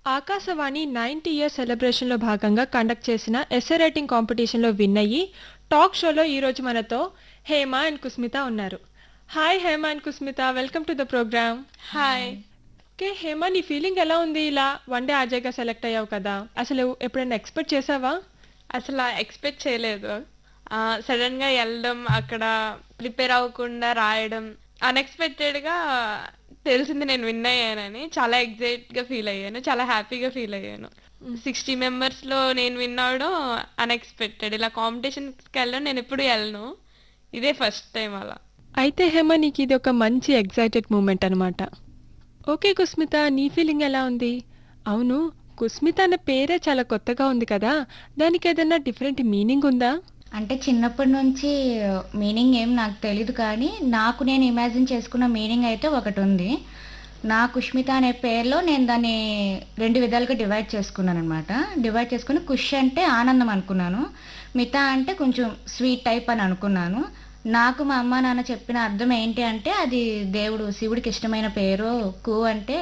Akashvani ninety year సెలబ్రేషన్లో భాగంగా conduct చేసిన essay writing కాంపిటీషన్లో విన్ అయ్యి టాక్ షోలో ఈరోజు మనతో హేమ అండ్ కుస్మిత ఉన్నారు hi Hema and Kusmitha welcome to the program hi okay Hema నీ ఫీలింగ్ ఎలా ఉంది ఇలా వన్ డే ఆజాగా సెలెక్ట్ అయ్యావు కదా అసలు ఎప్పుడైనా ఎక్స్పెక్ట్ చేసావా అసలు ఎక్స్పెక్ట్ చేయలేదు సడన్ గా వెళ్ళడం అక్కడ ప్రిపేర్ అవ్వకుండా రాయడం అన్ఎక్స్పెక్టెడ్ గా తెలిసింది నేను విన్ అయ్యానని చాలా ఎగ్జైట్ గా ఫీల్ అయ్యాను చాలా హ్యాపీగా ఫీల్ అయ్యాను సిక్స్టీ మెంబర్స్ లో నేను విన్ అవడం అన్ఎక్స్పెక్టెడ్ ఇలా కాంపిటీషన్కి వెళ్ళడం నేను ఎప్పుడు వెళ్ళను ఇదే ఫస్ట్ టైం అలా అయితే హేమ నీకు ఇది ఒక మంచి ఎగ్జైటెడ్ మూమెంట్ అనమాట ఓకే కుస్మిత నీ ఫీలింగ్ ఎలా ఉంది అవును కుస్మిత అన్న పేరే చాలా కొత్తగా ఉంది కదా దానికి ఏదైనా డిఫరెంట్ మీనింగ్ ఉందా అంటే చిన్నప్పటి నుంచి మీనింగ్ ఏం నాకు తెలీదు కానీ నాకు నేను ఇమాజిన్ చేసుకున్న మీనింగ్ అయితే ఒకటి ఉంది నా కుష్మిత అనే పేరులో నేను దాన్ని రెండు విధాలుగా డివైడ్ చేసుకున్నాను అనమాట డివైడ్ చేసుకుని కుష్ అంటే ఆనందం అనుకున్నాను మితా అంటే కొంచెం స్వీట్ టైప్ అని అనుకున్నాను నాకు మా అమ్మ నాన్న చెప్పిన అర్థం ఏంటి అంటే అది దేవుడు శివుడికి ఇష్టమైన పేరు కు అంటే